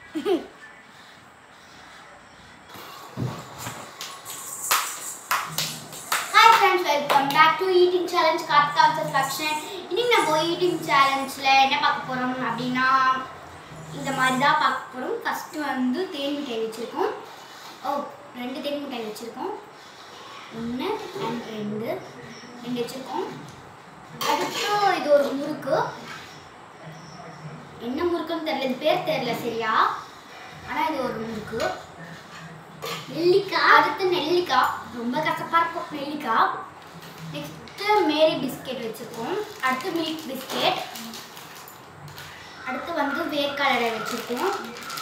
Hi friends welcome back to eating challenge Karthika subscription இன்னைக்கு நம்ம eating சேலஞ்சில் என்ன பார்க்க போகிறோம் அப்படின்னா இந்த மாதிரி தான் பார்க்க போகிறோம் ஃபஸ்ட்டு வந்து தேன் மிட்டாய் வச்சுருக்கோம் ஓ ரெண்டு தேன் மிட்டாய் வச்சுருக்கோம் ஒன்று அண்ட் ரெண்டு ரெண்டு வச்சுருக்கோம் அடுத்து இது ஒரு முறுக்கு என்ன முறுக்குன்னு தெரியல இது பேர் தெரியல சரியா ஆனால் இது ஒரு முறுக்கு நெல்லிக்காய் அடுத்து நெல்லிக்காய் ரொம்ப கசப்பா இருக்கும் நெல்லிக்காய் நெக்ஸ்ட் மேரி பிஸ்கெட் வச்சிருக்கோம் அடுத்து மில்க் பிஸ்கெட் அடுத்து வந்து வேர்க்கடலை வச்சிருக்கோம்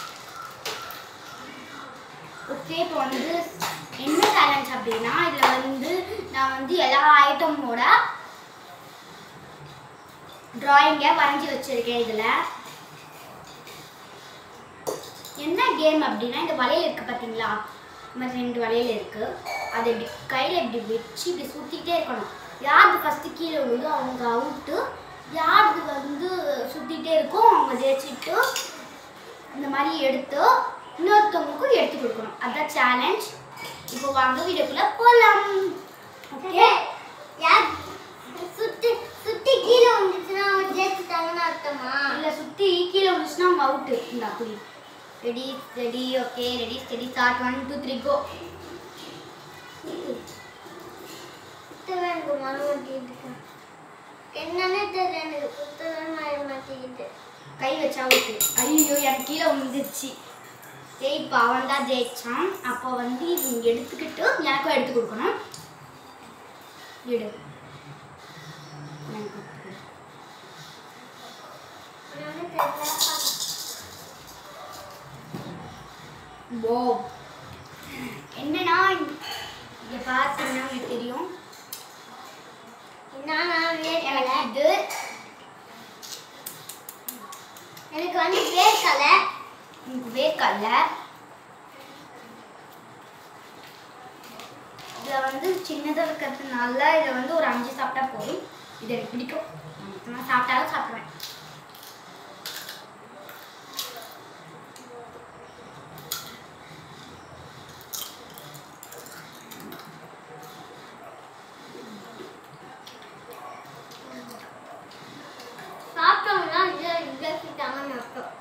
ஓகே இப்போ வந்து என்ன சேலஞ்ச் அப்படின்னா இதில் வந்து நான் வந்து எல்லா ஐட்டமோட டிராயிங்கை வரைஞ்சி வச்சிருக்கேன் இதில் என்ன கேம் அப்படின்னா இந்த வளையல் இருக்கு பார்த்தீங்களா இந்த மாதிரி ரெண்டு வளையல் இருக்கு அதை இப்படி கையில் இப்படி வச்சு இப்படி சுற்றிக்கிட்டே இருக்கணும் யாருக்கு ஃபஸ்ட்டு கீழே விழுதோ அவங்க அவுட்டு யாருக்கு வந்து சுற்றிக்கிட்டே இருக்கோ அவங்க ஜெயிச்சுட்டு இந்த மாதிரி எடுத்து இன்னொருத்தவங்களுக்கும் எடுத்து கொடுக்கணும் அதான் சேலஞ்ச் இப்போ வாங்க வீடியோக்குள்ளே போகலாம் ஓகே யார் சுத்தி சுத்தி கீழே வந்துச்சுன்னா அவன் ஜெயிச்சுட்டாங்கன்னு அர்த்தமா இல்லை சுற்றி கீழே விழுச்சுன்னா அவங்க அவுட்டு இந்த அப்படி ready ready okay ready steady start one two three go சுத்தவே எனக்கு மன மாட்டேங்குது என்னன்னே தெரியல எனக்கு சுத்தவே மன மாட்டேங்குது கை வச்சா அவுட்டு ஐயோ எனக்கு கீழே விழுந்துருச்சு சரி இப்போ அவன் தான் ஜெயிச்சான் அப்போ வந்து இவங்க எடுத்துக்கிட்டு எனக்கும் எடுத்து கொடுக்கணும் எடு எனக்கு கொடு. என்னன்னே தெரியல ஓ என்னன்னா இங்கே பார்த்தீங்கன்னா உங்களுக்கு தெரியும் என்னன்னா வேர்க்கலை எனக்கு இது எனக்கு வந்து வேர்க்கலை எனக்கு வேர்க்கடல இதில் வந்து சின்னதாக இருக்கிறதுனால இதை வந்து ஒரு அஞ்சு சாப்பிட்டா போதும் இது எனக்கு பிடிக்கும் நான் சாப்பிட்டாலும் சாப்பிடுவேன் சாப்பிட்டோம்னா ஜெயிச்சுட்டாங்கன்னு அர்த்தம்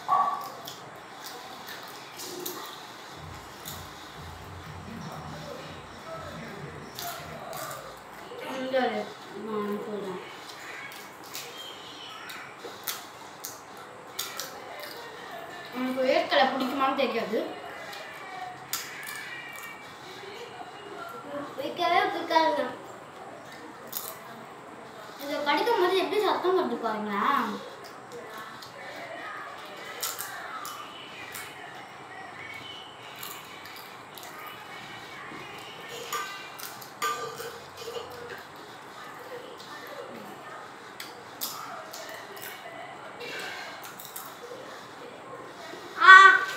இங்கே ஒரு நான் சொல்கிறேன் எனக்கு வேர்க்கடலை பிடிக்குமான்னு தெரியாது பிடிக்கவே பிடிக்காதுங்க இதை கடிக்கும் போது எப்படி சத்தம் வருது பாருங்களேன் ஆ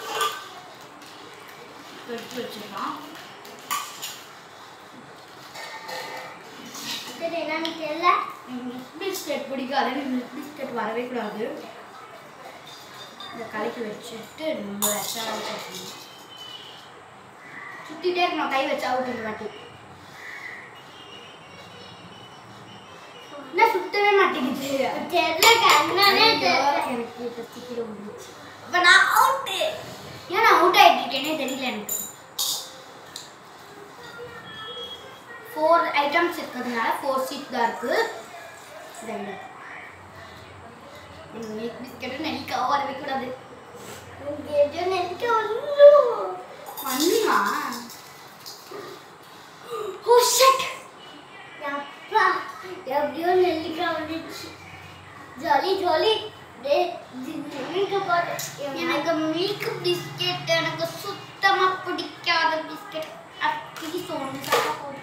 எடுத்து வச்சிடலாம் சரி என்னன்னு தெரியல எனக்கு மில்க் பிஸ்கெட் பிடிக்காது எனக்கு மில்க் பிஸ்கெட் வரவே கூடாது இந்த கலக்கி வச்சுட்டு நம்ம வச்சா வச்சிடணும் சுற்றிட்டே இருக்கணும் கை வச்சா அவுட் இந்த வாட்டி என்ன சுத்தவே மாட்டேங்குது தெரியல என்னன்னே தெரியல எனக்கு ஃபஸ்ட்டு கீழே விழுந்துச்சு அப்போ நான் அவுட்டு ஏன் நான் அவுட் ஆகிட்டு இருக்கேனே தெரியல எனக்கு ஃபோர் ஐட்டம்ஸ் இருக்கிறதுனால ஃபோர் சீட் தான் இருக்கு ரெண்டு மில்க் பிஸ்கெட்டும் நெல்லிக்காவும் வரவே கூடாது இங்க எதுவும் நினைக்க ஒன்றும் பண்ணுமா ஓ ஷட் அப்பா எப்படியோ நெல்லிக்காய் வந்துச்சு ஜாலி ஜாலி டே நெல்லிக்காய் பார்த்து எனக்கு மில்க் பிஸ்கெட் எனக்கு சுத்தமா பிடிக்காத பிஸ்கெட் அப்படி சோண்டு சாப்பிட்டா போதும்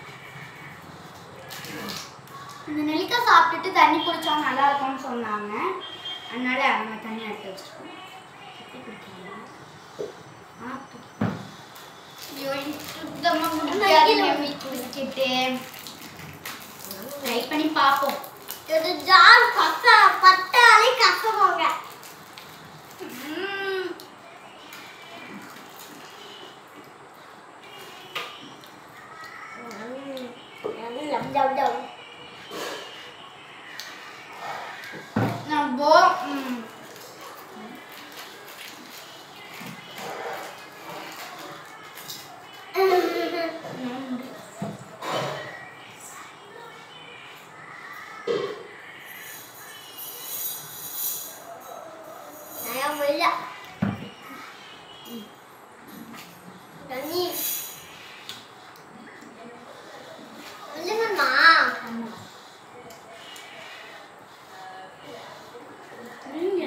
இந்த நெல்லிக்காய் சாப்பிட்டுட்டு தண்ணி குடிச்சா நல்லா இருக்கும்னு சொன்னாங்க அதனால நம்ம தண்ணி எடுத்து வச்சிருக்கோம் எப்படி குடிக்கிறீங்களா? ஆ, குடி. ஐயோ, எனக்கு சுத்தமா பிடிக்காதுங்க மில்க் பிஸ்கெட்டு ட்ரை பண்ணி பார்ப்போம் இது ஜார் கச பட்டாலே கசவாங்க ம். நம்ம ம், நான் வரல தண்ணி சொல்லுங்கம்மா ஆமா. நீங்க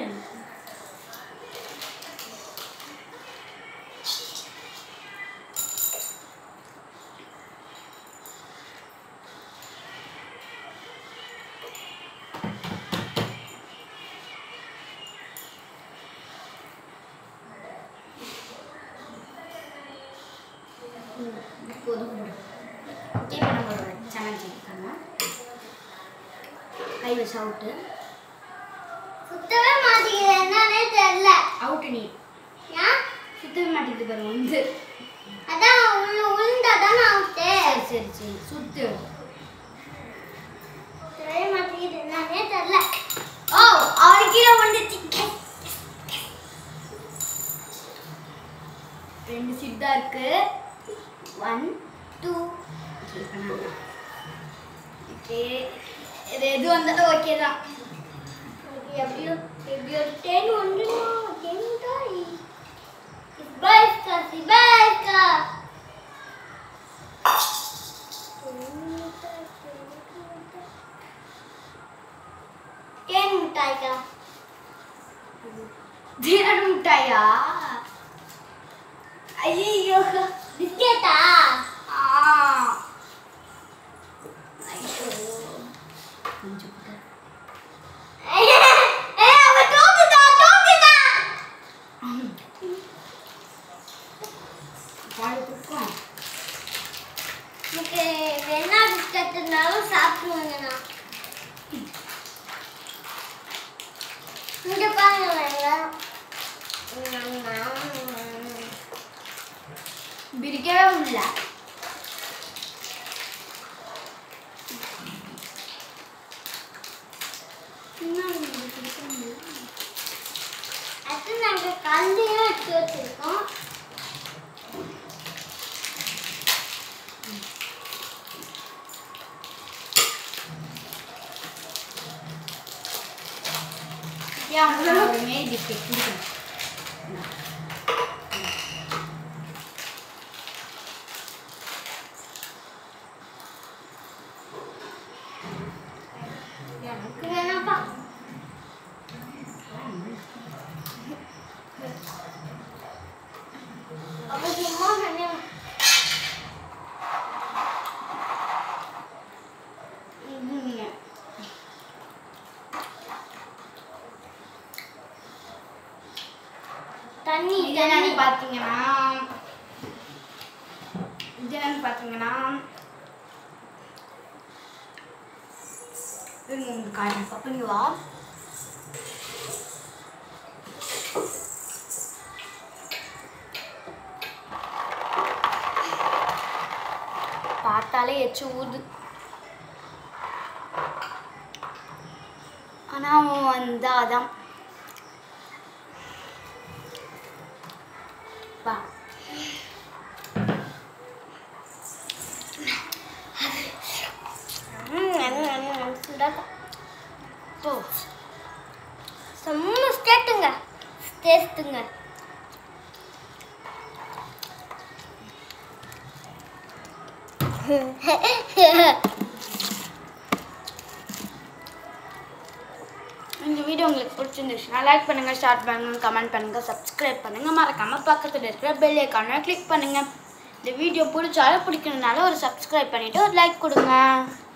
போதும் போதும் இப்போ நம்ம ஒரு சேலஞ்ச் இருக்காங்க கை வச்சு அவுட்டு சுத்தவே மாட்டேங்குது என்னன்னே தெரியல அவுட்டு நீ ஏன் சுத்தவே மாட்டேங்குது பாரு வந்து அதான் உள்ள உளுந்தாதான் அவுட்டு சரி சரி சரி சுத்து சுத்தவே மாட்டேங்குது என்னன்னே தெரியல ஓ அவர் கீழே வந்துச்சு ரெண்டு சீட் தான் இருக்கு ஒன் டூ ஓகே இது எது வந்தாலும் ஓகே தான் எப்படியோ எப்படியோ டென் வந்துடும் டென் தான் சிபாய்ஸ்கா சிபாய்ஸ்கா டென் மிட்டாய்க்கா தினம் மிட்டாயா ஐயோ பிஸ்கெட்டா ஆ ஐயோ கொஞ்சம் கூட ஏய் அவ தோத்துட்டா தோத்துட்டா பால் கொடுக்கும் எனக்கு வேணா பிஸ்கட் இருந்தாலும் சாப்பிடுவேங்க நான் இங்க பாருங்க பிரிக்கவே முடியல அது நாங்க கல்லையும் எடுத்து வச்சிருக்கோம் ஏன் ஒரு மேரி பிஸ்கெட் கொடுக்கணும் எனக்கு வேணாப்பா அப்ப சும்மா சொன்னேன் இதுங்க. தண்ணி இது என்னன்னு பார்த்தீங்கன்னா இது என்னன்னு பார்த்தீங்கன்னா இருங்க உங்களுக்கு காட்டுறேன் பப்பங்க வா பார்த்தாலே எச்சு ஊது ஆனால் அவன் வந்தா அதான் வா போ செம்ம ஸ்டேட்டுங்க டேஸ்ட்டுங்க இந்த வீடியோ உங்களுக்கு பிடிச்சிருந்துச்சுன்னா லைக் பண்ணுங்கள் ஷேர் பண்ணுங்கள் கமெண்ட் பண்ணுங்கள் சப்ஸ்கிரைப் பண்ணுங்கள் மறக்காமல் பக்கத்தில் இருக்கிற பெல் ஐக்கானை கிளிக் பண்ணுங்கள் இந்த வீடியோ பிடிச்சாலும் பிடிக்கணுனால ஒரு சப்ஸ்கிரைப் பண்ணிவிட்டு ஒரு லைக் கொடுங்க